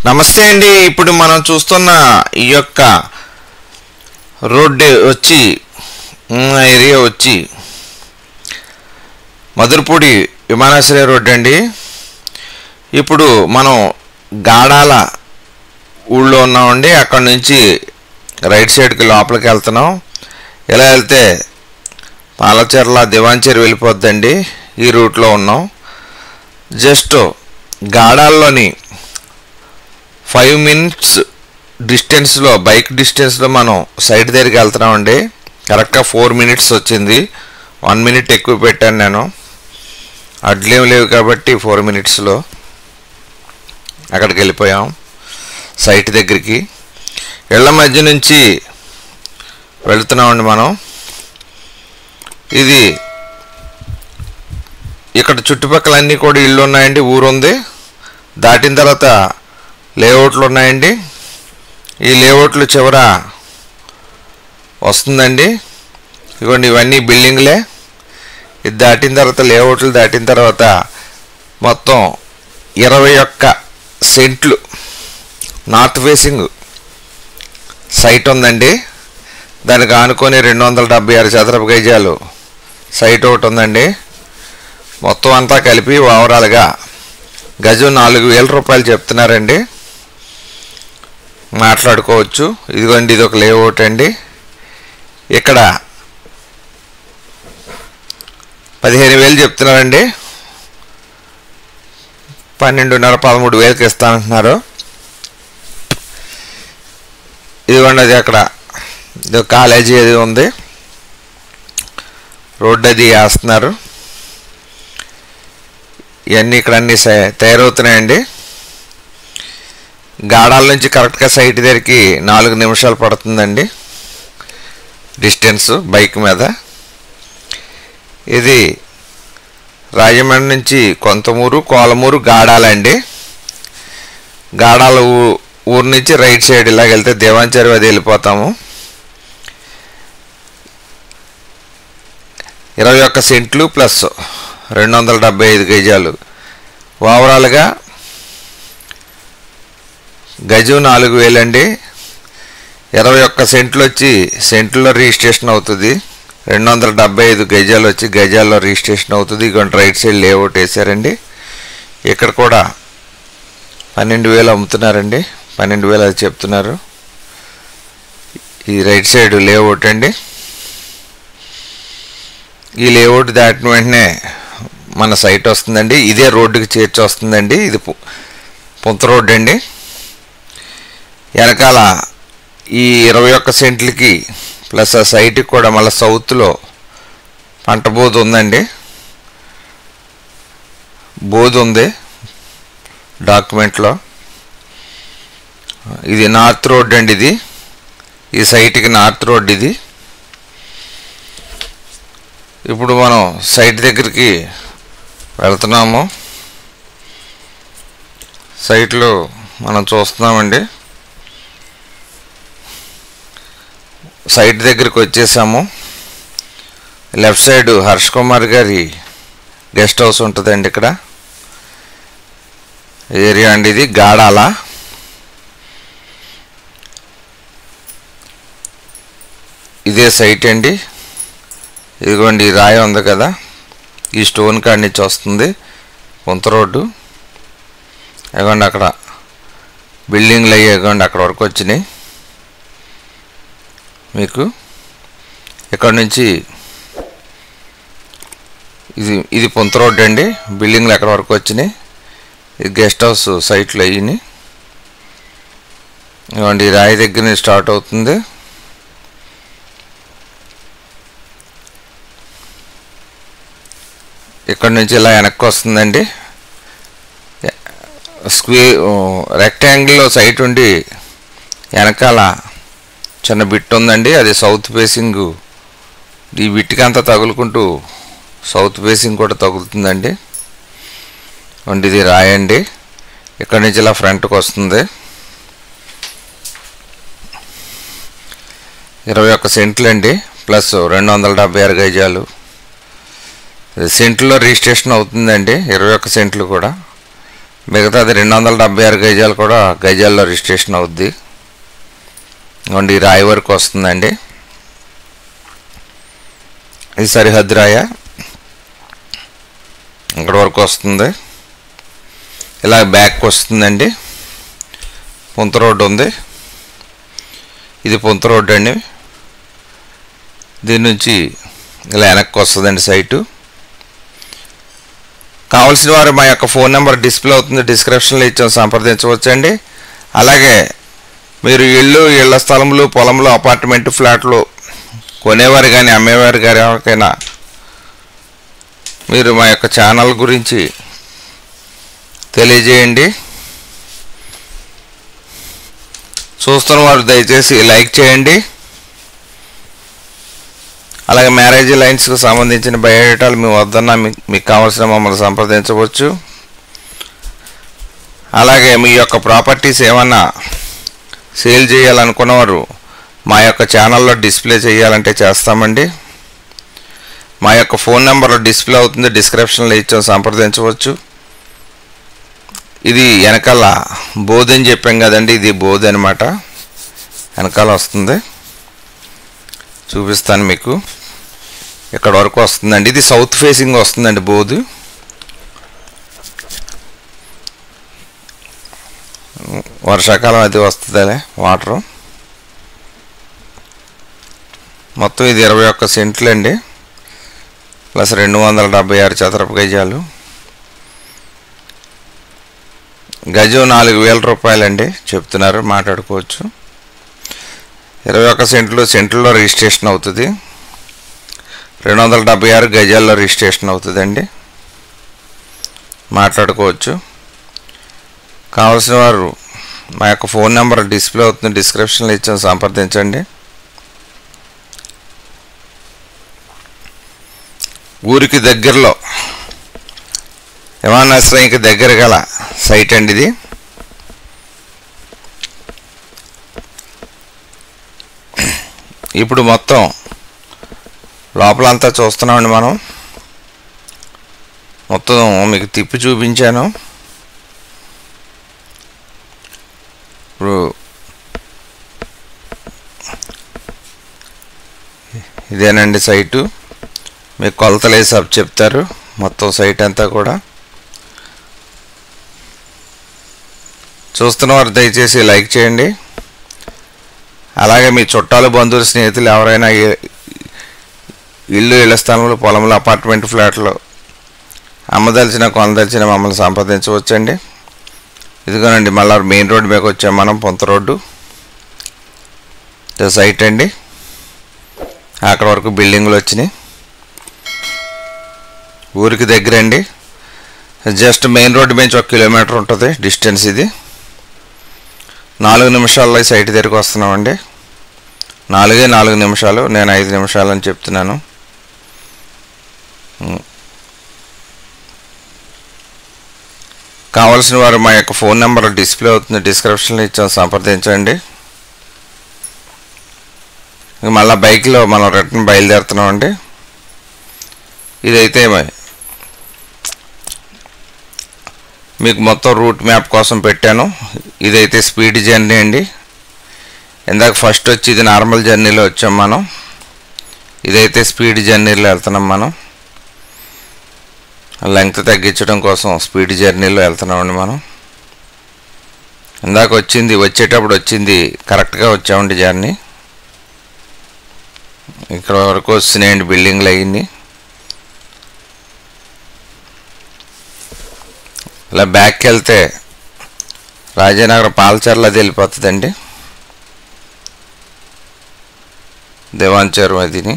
నమస్తే అండి ఇప్పుడు మనం చూస్తున్న ఈ యొక్క రోడ్డు వచ్చి ఉమ్, ఏరియా వచ్చి మధురపూడి విమానాశ్రయ రోడ్డు అండి ఇప్పుడు మనం గాడాల ఊళ్ళో ఉన్నామండి అక్కడ నుంచి రైట్ సైడ్కి లోపలికి వెళ్తున్నాం ఇలా వెళ్తే పాలచెర్ల దివాంచెరు వెళ్ళిపోద్దండి ఈ రూట్లో ఉన్నాం జస్ట్ గాడాల్లోని ఫైవ్ మినిట్స్ డిస్టెన్స్లో బైక్ డిస్టెన్స్లో మనం సైడ్ దగ్గరికి వెళ్తున్నామండి కరెక్ట్గా ఫోర్ మినిట్స్ వచ్చింది వన్ మినిట్ ఎక్కువ పెట్టాను నేను అడ్లేం లేవు కాబట్టి ఫోర్ మినిట్స్లో అక్కడికి వెళ్ళిపోయాం సైట్ దగ్గరికి ఇళ్ళ మధ్య నుంచి వెళుతున్నామండి మనం ఇది ఇక్కడ చుట్టుపక్కల అన్నీ కూడా ఇల్లు ఉన్నాయండి ఊరు ఉంది దాటిన తర్వాత లేఅవుట్లు ఉన్నాయండి ఈ లేఅవుట్లు చివర వస్తుందండి ఇదిగోండి ఇవన్నీ బిల్డింగ్లే ఇది దాటిన తర్వాత లేఅవుట్లు దాటిన తర్వాత మొత్తం ఇరవై ఒక్క సెంట్లు నార్త్ ఫేసింగ్ సైట్ ఉందండి దానికి ఆనుకొని రెండు వందల డెబ్బై ఆరు చదరపు గజాలు సైట్ ఒకటి ఉందండి మొత్తం అంతా కలిపి ఓవరాల్గా గజం నాలుగు వేల రూపాయలు చెప్తున్నారండి మాట్లాడుకోవచ్చు ఇదిగోండి ఇది ఒక లేఅవుట్ అండి ఇక్కడ పదిహేను వేలు చెప్తున్నారండి పన్నెండున్నర పదమూడు వేలకి ఇస్తానంటున్నారు ఇదిగోండి అది అక్కడ ఇది కాలేజీ అది ఉంది రోడ్డు అది వేస్తున్నారు ఇవన్నీ ఇక్కడ అన్నీ సై- తయారవుతున్నాయండి గాడాల నుంచి కరెక్ట్గా సైట్ దగ్గరికి నాలుగు నిమిషాలు పడుతుందండి డిస్టెన్స్ బైక్ మీద ఇది రాజమండ్రి నుంచి కొంతమూరు కోలమూరు గాడాలండి గాడాల ఊ- ఊరు నుంచి రైట్ సైడ్ ఇలాగ వెళ్తే దేవాంచరి అది వెళ్ళిపోతాము ఇరవై ఒక్క సెంట్లు ప్లస్ రెండు వందల డెబ్బై ఐదు గజాలు ఓవరాల్గా గజం నాలుగు వేలండి ఇరవై ఒక్క సెంట్లు వచ్చి సెంట్లో రిజిస్ట్రేషన్ అవుతుంది రెండు వందల డెబ్బై ఐదు గజాలు వచ్చి గజాల్లో రిజిస్ట్రేషన్ అవుతుంది ఇక రైట్ సైడ్ లేఅవుట్ వేసారండి ఇక్కడ కూడా పన్నెండు వేలు అమ్ముతున్నారండి పన్నెండు వేలు అది చెప్తున్నారు ఈ రైట్ సైడ్ లేఅవుట్ అండి ఈ లేఅవుట్ దాటిన వెంటనే మన సైట్ వస్తుందండి ఇదే రోడ్డుకి చేర్చి వస్తుందండి ఇది పు- పుంత రోడ్ అండి వెనకాల ఈ ఇరవై ఒక్క సెంట్లకి ప్లస్ ఆ సైట్కి కూడా మళ్ళీ సౌత్లో పంట బోధ ఉందండి బోధ ఉంది డాక్యుమెంట్లో ఇది నార్త్ రోడ్ అండి ఇది ఈ సైట్కి నార్త్ రోడ్ ఇది ఇప్పుడు మనం సైట్ దగ్గరికి వెళ్తున్నాము సైట్లో మనం చూస్తున్నామండి సైట్ దగ్గరికి వచ్చేసాము లెఫ్ట్ సైడ్ హర్ష్ కుమార్ గారి గెస్ట్ హౌస్ ఉంటుందండి ఇక్కడ ఏరియా అండి ఇది గాడాల ఇదే సైట్ అండి ఇదిగోండి ఈ రాయి ఉంది కదా ఈ స్టోన్ కాడి నుంచి వస్తుంది కొంత రోడ్డు ఇదిగోండి అక్కడ బిల్డింగ్లు అయ్యి ఇదిగోండి అక్కడ వరకు వచ్చినాయి మీకు ఇక్కడ నుంచి ఇది ఇది పొంత రోడ్ అండి బిల్డింగ్లు ఎక్కడ వరకు వచ్చినాయి ఇది గెస్ట్ హౌస్ సైట్లు అయ్యినాయి ఇవ్వండి ఈ రాయి దగ్గర నుంచి స్టార్ట్ అవుతుంది ఇక్కడ నుంచి ఇలా వెనక్కి వస్తుందండి స్క్వే రెక్టాంగిల్లో సైట్ ఉండి వెనకాల చిన్న బిట్ ఉందండి అది సౌత్ ఫేసింగ్ ఈ బిట్కి అంతా తగులుకుంటూ సౌత్ ఫేసింగ్ కూడా తగులుతుందండి వండి ఇది రాయండి ఇక్కడ నుంచి ఇలా ఫ్రంట్కి వస్తుంది ఇరవై ఒక్క సెంట్లు అండి ప్లస్ రెండు వందల డెబ్బై ఆరు గజాలు సెంట్లో రిజిస్ట్రేషన్ అవుతుందండి ఇరవై ఒక్క సెంట్లు కూడా మిగతాది రెండు వందల డెబ్బై ఆరు గజాలు కూడా గజాల్లో రిజిస్ట్రేషన్ అవుద్ది ఇదిగోండి ఈ రాయి వరకు వస్తుందండి ఇది సరిహద్దు రాయ ఇక్కడ వరకు వస్తుంది ఇలా బ్యాక్ వస్తుందండి పుంత రోడ్డు ఉంది ఇది పుంత రోడ్డు అండి దీని నుంచి ఇలా వెనక్కి వస్తుందండి సైటు కావాల్సిన వారు మా యొక్క ఫోన్ నెంబర్ డిస్ప్లే అవుతుంది డిస్క్రిప్షన్లో ఇచ్చాం సంప్రదించవచ్చండి అలాగే మీరు ఇళ్ళు ఇళ్ల స్థలములు పొలంలో అపార్ట్మెంట్ ఫ్లాట్లు కొనేవారు కానీ అమ్మేవారు కానీ ఎవరికైనా మీరు మా యొక్క ఛానల్ గురించి తెలియజేయండి చూస్తున్న వారు దయచేసి లైక్ చేయండి అలాగే మ్యారేజ్ లైన్స్కి సంబంధించిన బయోడేటాలు మీ వద్దన్న మీ- మీకు కావాల్సిన మమ్మల్ని సంప్రదించవచ్చు అలాగే మీ యొక్క ప్రాపర్టీస్ ఏమన్నా సేల్ చేయాలనుకున్నవారు మా యొక్క ఛానల్లో డిస్ప్లే చేయాలంటే చేస్తామండి మా యొక్క ఫోన్ నెంబర్ డిస్ప్లే అవుతుంది డిస్క్రిప్షన్లో ఇచ్చాం సంప్రదించవచ్చు ఇది వెనకాల బోధి అని చెప్పాం కదండి ఇది బోధి అనమాట వెనకాల వస్తుంది చూపిస్తాను మీకు ఇక్కడ వరకు వస్తుందండి ఇది సౌత్ ఫేసింగ్ వస్తుందండి బోధు వర్షాకాలం అది వస్తుందిలే వాటరు మొత్తం ఇది ఇరవై ఒక్క సెంట్లు అండి ప్లస్ రెండు వందల డెబ్బై ఆరు చదరపు గజాలు గజం నాలుగు వేల రూపాయలండి చెప్తున్నారు మాట్లాడుకోవచ్చు ఇరవై ఒక్క సెంట్లు సెంట్లలో రిజిస్ట్రేషన్ అవుతుంది రెండు వందల డెబ్బై ఆరు గజాల్లో రిజిస్ట్రేషన్ అవుతుందండి మాట్లాడుకోవచ్చు కావాల్సిన వారు మా యొక్క ఫోన్ నెంబర్ డిస్ప్లే అవుతుంది డిస్క్రిప్షన్లో ఇచ్చాం సంప్రదించండి ఊరికి దగ్గరలో విమానాశ్రయంకి దగ్గర గల సైట్ అండి ఇది ఇప్పుడు మొత్తం లోపలంతా చూస్తున్నామండి మనం మొత్తం మీకు తిప్పి చూపించాను ఇప్పుడు ఇదేనండి సైటు మీకు కొలతలు వేసి అప్ చెప్తారు మొత్తం సైట్ అంతా కూడా చూస్తున్నవారు దయచేసి లైక్ చేయండి అలాగే మీ చుట్టాలు బంధువులు స్నేహితులు ఎవరైనా ఏ- ఇల్లు ఇళ్ల స్థలంలో పొలంలో అపార్ట్మెంట్ ఫ్లాట్లో అమ్మదలిచిన కొనదలిచిన మమ్మల్ని సంప్రదించవచ్చండి ఇదిగోనండి మళ్ళీ మెయిన్ రోడ్ మీద వచ్చాం మనం పొంత రోడ్డు ఇది సైట్ అండి అక్కడ వరకు బిల్డింగ్లు వచ్చినాయి ఊరికి దగ్గర అండి జస్ట్ మెయిన్ రోడ్డు నుంచి ఒక కిలోమీటర్ ఉంటుంది డిస్టెన్స్ ఇది నాలుగు నిమిషాల్లో ఈ సైట్ దగ్గరికి వస్తున్నామండి నాలుగే నాలుగు నిమిషాలు నేను ఐదు నిమిషాలు అని చెప్తున్నాను ఉం. కావలసిన వారు మా యొక్క ఫోన్ నెంబర్ డిస్ప్లే అవుతుంది డిస్క్రిప్షన్లో ఇచ్చాం సంప్రదించండి ఇంక మళ్ళీ బైక్లో మనం రిటర్న్ బయలుదేరుతున్నామండి ఇదైతే మ- మీకు మొత్తం రూట్ మ్యాప్ కోసం పెట్టాను ఇదైతే స్పీడ్ జర్నీ అండి ఇందాక ఫస్ట్ వచ్చి ఇది నార్మల్ జర్నీలో వచ్చాం మనం ఇదైతే స్పీడ్ జర్నీలో వెళ్తున్నాం మనం లెంగ్త్ తగ్గించడం కోసం స్పీడ్ జర్నీలో వెళ్తున్నామండి మనం ఇందాక వచ్చింది వచ్చేటప్పుడు వచ్చింది కరెక్ట్గా వచ్చామండి జర్నీ ఇక్కడ వరకు వస్తున్నాయండి బిల్డింగ్లు అయ్యింది ఇలా బ్యాక్కి వెళ్తే రాజానగరం పాలచర్ల అది వెళ్ళిపోతుందండి దేవాంచరం అదిని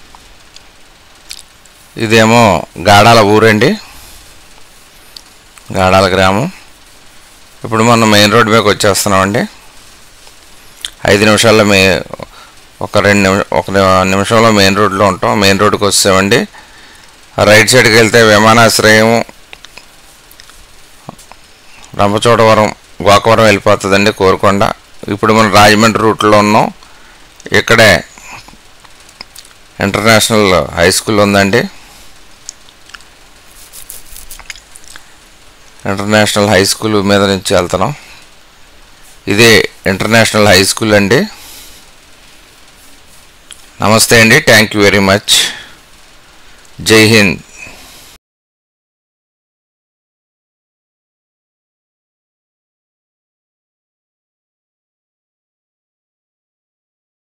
ఇదేమో గాడాల ఊరండి గాడాల గ్రామం ఇప్పుడు మనం మెయిన్ రోడ్ మీదకి వచ్చేస్తున్నామండి ఐదు నిమిషాల్లో మే ఒక రెండు నిమిషం ఒక ని- నిమిషంలో మెయిన్ రోడ్లో ఉంటాం మెయిన్ రోడ్కి వచ్చామండి రైట్ సైడ్కి వెళ్తే విమానాశ్రయం రంపచోడవరం గోకవరం వెళ్ళిపోతుందండి కోరుకొండ ఇప్పుడు మనం రాజమండ్రి రూట్లో ఉన్నాం ఇక్కడే ఇంటర్నేషనల్ హై స్కూల్ ఉందండి ఇంటర్నేషనల్ హై స్కూల్ మీద నుంచి వెళ్తున్నాం ఇదే ఇంటర్నేషనల్ హై స్కూల్ అండి నమస్తే అండి థ్యాంక్ యూ వెరీ మచ్ జై హింద్